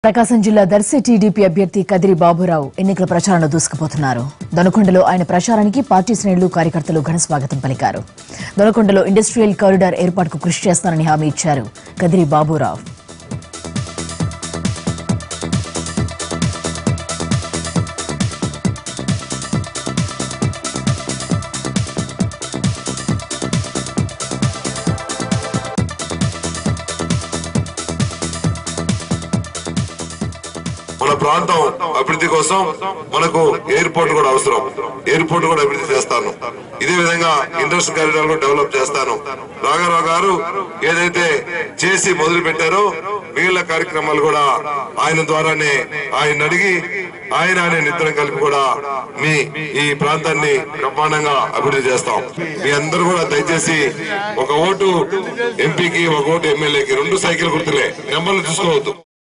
ప్రకాశం జిల్లా దర్శి టీడీపీ అభ్యర్థి కదిరి బాబురావు ఎన్నికల ప్రచారంలో దూసుకుపోతున్నారు దొనకొండలో ఆయన ప్రచారానికి పార్టీ శ్రేణులు కార్యకర్తలు ఘన స్వాగతం పలికారు దొనకొండలో ఇండస్ట్రియల్ కారిడార్ ఏర్పాటుకు కృషి చేస్తానని హామీ ఇచ్చారు కదిరి బాబురావు మన ప్రాంతం అభివృద్ధి కోసం మనకు ఎయిర్పోర్ట్ కూడా అవసరం ఎయిర్పోర్ట్ కూడా అభివృద్ధి చేస్తాను ఇదే విధంగా ఇండస్ట్రియల్ కారిడార్ కూడా డెవలప్ చేస్తాను రాఘారావు గారు ఏదైతే చేసి మొదలు పెట్టారో మిగిలిన కార్యక్రమాలు కూడా ఆయన ద్వారానే ఆయన అడిగి ఆయన ఆయన ఇద్దరం కలిపి కూడా మీ ఈ ప్రాంతాన్ని బ్రహ్మాండంగా అభివృద్ధి చేస్తాం మీ అందరూ కూడా దయచేసి ఒక ఓటు ఎంపీకి ఒక ఓటు ఎమ్మెల్యేకి రెండు సైకిల్ గుర్తులే నెంబర్లు చూసుకోవద్దు